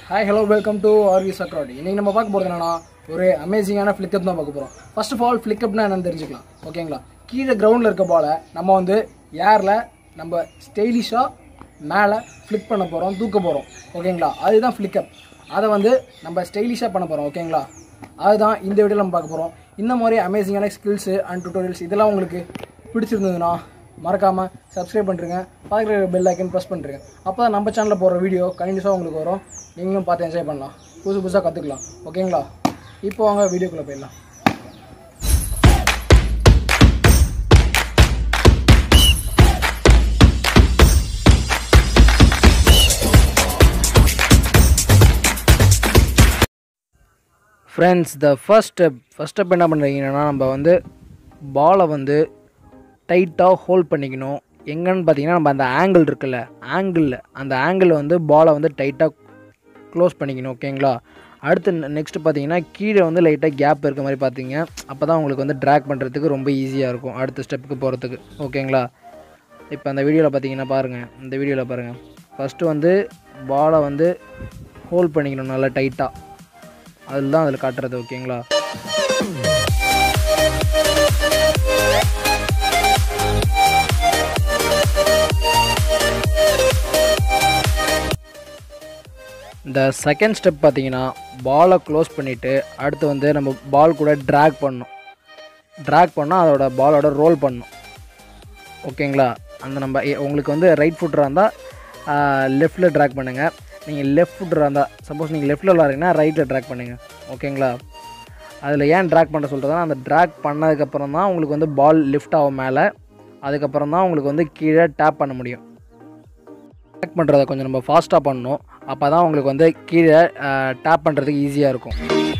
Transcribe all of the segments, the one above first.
hi hello welcome to ஆர்வி சக்ராடி இன்னைக்கு நம்ம பார்க்க போகிறது என்னன்னா ஒரு அமேசிங்கான ஃப்ளிக்கப் தான் பார்க்க போகிறோம் ஃபர்ஸ்ட் ஆஃப் ஆல் ஃப்ளிக்கப்னா என்னன்னு தெரிஞ்சுக்கலாம் ஓகேங்களா கீழே கிரவுண்டில் இருக்க பாலை நம்ம வந்து ஏரில் நம்ம ஸ்டைலிஷாக மேலே ஃப்ளிக் பண்ண போகிறோம் தூக்க போகிறோம் ஓகேங்களா அதுதான் ஃப்ளிக்கப் அதை வந்து நம்ம ஸ்டைலிஷாக பண்ண போகிறோம் ஓகேங்களா அதுதான் இந்த வீடியோவில் நம்ம பார்க்க போகிறோம் இந்த மாதிரி அமேசிங்கான ஸ்கில்ஸு அண்ட் டுட்டோரியல்ஸ் இதெல்லாம் உங்களுக்கு பிடிச்சிருந்ததுன்னா மறக்காமல் சப்ஸ்கிரைப் பண்ணுறங்க பார்க்குற பெல் ஐக்கன் ப்ரெஸ் பண்ணுறேங்க அப்போ தான் நம்ம சேனலில் போடுற வீடியோ கண்டினியூஸாக உங்களுக்கு வரும் நீங்களும் பார்த்து என்ஜாய் பண்ணலாம் புதுசு புதுசாக கற்றுக்கலாம் ஓகேங்களா இப்போ வாங்க வீடியோக்குள்ளே போயிடலாம் friends the first step first step என்ன பண்ணுறீங்கன்னா நம்ம வந்து பாலை வந்து டைட்டாக ஹோல்ட் பண்ணிக்கணும் எங்கன்னு பார்த்தீங்கன்னா நம்ம அந்த ஆங்கிள் இருக்குல்ல ஆங்கிளில் அந்த ஆங்கிளில் வந்து பாலை வந்து டைட்டாக க்ளோஸ் பண்ணிக்கணும் ஓகேங்களா அடுத்து நெக்ஸ்ட்டு பார்த்தீங்கன்னா கீழே வந்து லைட்டாக கேப் இருக்க மாதிரி பார்த்தீங்க அப்போ தான் உங்களுக்கு வந்து ட்ராக் பண்ணுறதுக்கு ரொம்ப ஈஸியாக இருக்கும் அடுத்த ஸ்டெப்புக்கு போகிறதுக்கு ஓகேங்களா இப்போ அந்த வீடியோவில் பார்த்தீங்கன்னா பாருங்கள் இந்த வீடியோவில் பாருங்கள் ஃபஸ்ட்டு வந்து பாலை வந்து ஹோல்ட் பண்ணிக்கணும் நல்லா டைட்டாக அதில் தான் அதில் காட்டுறது ஓகேங்களா இந்த செகண்ட் ஸ்டெப் பார்த்தீங்கன்னா பாலை க்ளோஸ் பண்ணிவிட்டு அடுத்து வந்து நம்ம பால் கூட ட்ராக் பண்ணணும் ட்ராக் பண்ணால் அதோட பாலோட ரோல் பண்ணணும் ஓகேங்களா அந்த நம்ம எ- உங்களுக்கு வந்து ரைட் ஃபுட்டராக இருந்தால் லெஃப்ட்டில் ட்ராக் பண்ணுங்கள் நீங்கள் லெஃப்ட் ஃபுட்டராக இருந்தால் சப்போஸ் நீங்கள் லெஃப்ட்டில் விளாட்றீங்கன்னா ரைட்டில் ட்ராக் பண்ணுங்கள் ஓகேங்களா அதில் ஏன் ட்ராக் பண்ண சொல்கிறதுனா அந்த ட்ராக் பண்ணதுக்கப்புறம் தான் உங்களுக்கு வந்து பால் லிஃப்ட் ஆகும் மேலே அதுக்கப்புறம் தான் உங்களுக்கு வந்து கீழே டேப் பண்ண முடியும் ட்ராக் பண்ணுறத கொஞ்சம் நம்ம ஃபாஸ்ட்டாக பண்ணணும் அப்போ தான் உங்களுக்கு வந்து கீழே டேப் பண்ணுறதுக்கு ஈஸியாக இருக்கும்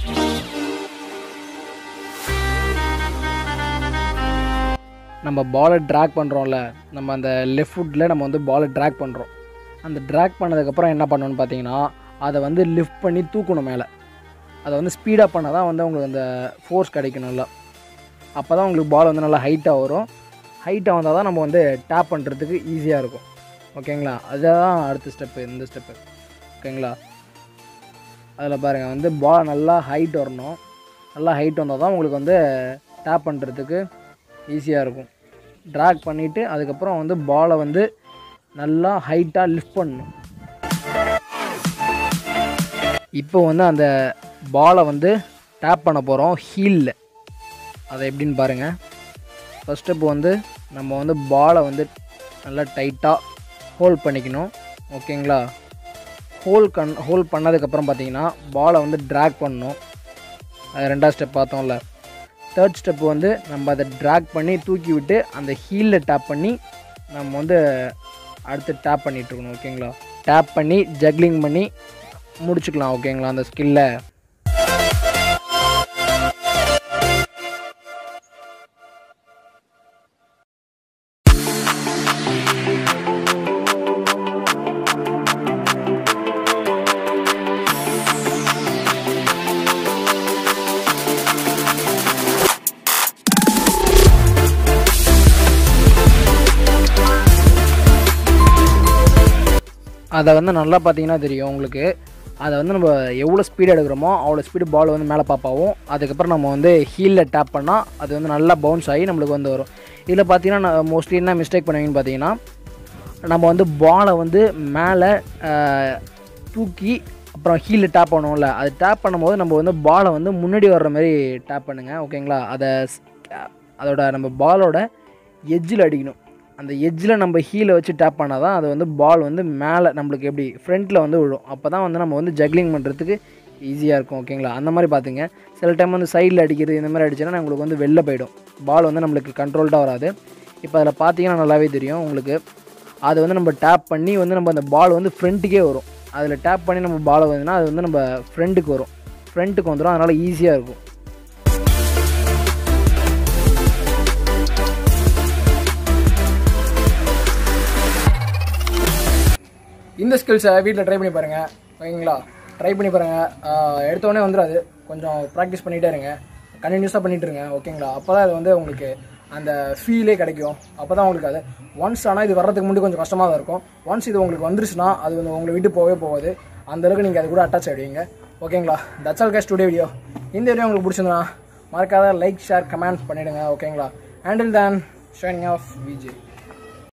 நம்ம பாலை ட்ராக் பண்ணுறோம்ல நம்ம அந்த லெஃப்ட் ஃபுட்டில் நம்ம வந்து பாலை ட்ராக் பண்ணுறோம் அந்த ட்ராக் பண்ணதுக்கப்புறம் என்ன பண்ணணும்னு பார்த்தீங்கன்னா அதை வந்து லிஃப்ட் பண்ணி தூக்கணும் மேலே அதை வந்து ஸ்பீடாக பண்ணால் தான் வந்து உங்களுக்கு அந்த ஃபோர்ஸ் கிடைக்கும் நல்லா அப்போ தான் உங்களுக்கு பால் வந்து நல்லா ஹைட்டாக வரும் ஹைட்டாக வந்தால் தான் நம்ம வந்து டேப் பண்ணுறதுக்கு ஈஸியாக இருக்கும் ஓகேங்களா அதுதான் அடுத்த ஸ்டெப்பு இந்த ஸ்டெப்பு ஓகேங்களா அதில் பாருங்கள் வந்து பால் நல்லா ஹைட் வரணும் நல்லா ஹைட் வந்தால் தான் உங்களுக்கு வந்து டேப் பண்ணுறதுக்கு ஈஸியாக இருக்கும் ட்ராக் பண்ணிவிட்டு அதுக்கப்புறம் வந்து பாலை வந்து நல்லா ஹைட்டாக லிஃப்ட் பண்ணணும் இப்போ வந்து அந்த பாலை வந்து டேப் பண்ண போகிறோம் ஹீலில் அதை எப்படின்னு பாருங்கள் ஃபஸ்ட் ஸ்டெப் வந்து நம்ம வந்து பாலை வந்து நல்லா டைட்டாக ஹோல்ட் பண்ணிக்கணும் ஓகேங்களா ஹோல் கண் ஹோல்ட் பண்ணதுக்கப்புறம் பார்த்தீங்கன்னா பாலை வந்து ட்ராக் பண்ணணும் அது ரெண்டாவது ஸ்டெப் பார்த்தோம்ல தேர்ட் ஸ்டெப் வந்து நம்ம அதை ட்ராக் பண்ணி தூக்கி விட்டு அந்த ஹீலில் டேப் பண்ணி நம்ம வந்து அடுத்து டேப் பண்ணிகிட்ருக்கணும் ஓகேங்களா டேப் பண்ணி ஜக்லிங் பண்ணி முடிச்சுக்கலாம் ஓகேங்களா அந்த ஸ்கில்லை அதை வந்து நல்லா பார்த்தீங்கன்னா தெரியும் உங்களுக்கு அதை வந்து நம்ம எவ்வளோ ஸ்பீடு எடுக்கிறோமோ அவ்வளோ ஸ்பீடு பால் வந்து மேலே பாப்பாவும் அதுக்கப்புறம் நம்ம வந்து ஹீலில் டேப் பண்ணால் அது வந்து நல்லா பவுன்ஸ் ஆகி நம்மளுக்கு வந்து வரும் இதில் பார்த்தீங்கன்னா மோஸ்ட்லி என்ன மிஸ்டேக் பண்ணுவீங்கன்னு பார்த்தீங்கன்னா நம்ம வந்து பாலை வந்து மேலே ஆஹ், தூக்கி அப்புறம் ஹீலில் டேப் பண்ணுவோம்ல அது டேப் பண்ணும்போது நம்ம வந்து பாலை வந்து முன்னாடி வர்ற மாதிரி டேப் பண்ணுங்கள் ஓகேங்களா அதை ஸ்- அதோட நம்ம பாலோட எட்ஜில் அடிக்கணும் அந்த எட்ஜில் நம்ம ஹீலை வச்சு டேப் பண்ணால் தான் அது வந்து பால் வந்து மேலே நம்மளுக்கு எப்படி ஃப்ரண்ட்டில் வந்து விழும் அப்போ தான் வந்து நம்ம வந்து ஜக்லிங் பண்ணுறதுக்கு ஈஸியாக இருக்கும் ஓகேங்களா அந்த மாதிரி பார்த்துங்க சில டைம் வந்து சைடில் அடிக்கிறது இந்த மாதிரி அடிச்சோன்னா உங்களுக்கு வந்து வெளில போயிடும் பால் வந்து நம்மளுக்கு கண்ட்ரோல்டாக வராது இப்போ அதில் பார்த்தீங்கன்னா நல்லாவே தெரியும் உங்களுக்கு அது வந்து நம்ம டேப் பண்ணி வந்து நம்ம அந்த பால் வந்து ஃப்ரண்ட்டுக்கே வரும் அதில் டேப் பண்ணி நம்ம பால் வந்துன்னா அது வந்து நம்ம ஃப்ரண்ட்டுக்கு வரும் ஃப்ரண்ட்டுக்கு வந்துடும் அதனால் ஈஸியாக இருக்கும் இந்த ஸ்கில்ஸை வீட்டில் ட்ரை பண்ணி பாருங்கள் ஓகேங்களா ட்ரை பண்ணி பாருங்கள் எடுத்தோடனே வந்துடாது கொஞ்சம் ப்ராக்டிஸ் பண்ணிகிட்டே இருங்க கண்டினியூஸாக பண்ணிட்டு இருங்க ஓகேங்களா அப்போ தான் அது வந்து உங்களுக்கு அந்த ஃபீலே கிடைக்கும் அப்போ தான் உங்களுக்கு அது ஒன்ஸ் ஆனால் இது வர்றதுக்கு முன்னாடி கொஞ்சம் கஷ்டமாக தான் இருக்கும் ஒன்ஸ் இது உங்களுக்கு வந்துருச்சுன்னா அது வந்து உங்களை விட்டு போகவே போகாது அந்த அளவுக்கு நீங்கள் அது கூட அட்டாச் ஆகிடுவீங்க ஓகேங்களா that's all guys today video இந்த வீடியோ உங்களுக்கு பிடிச்சிருந்தா மறக்காத லைக் ஷேர் கமெண்ட் பண்ணிவிடுங்க ஓகேங்களா handle then shining of VJ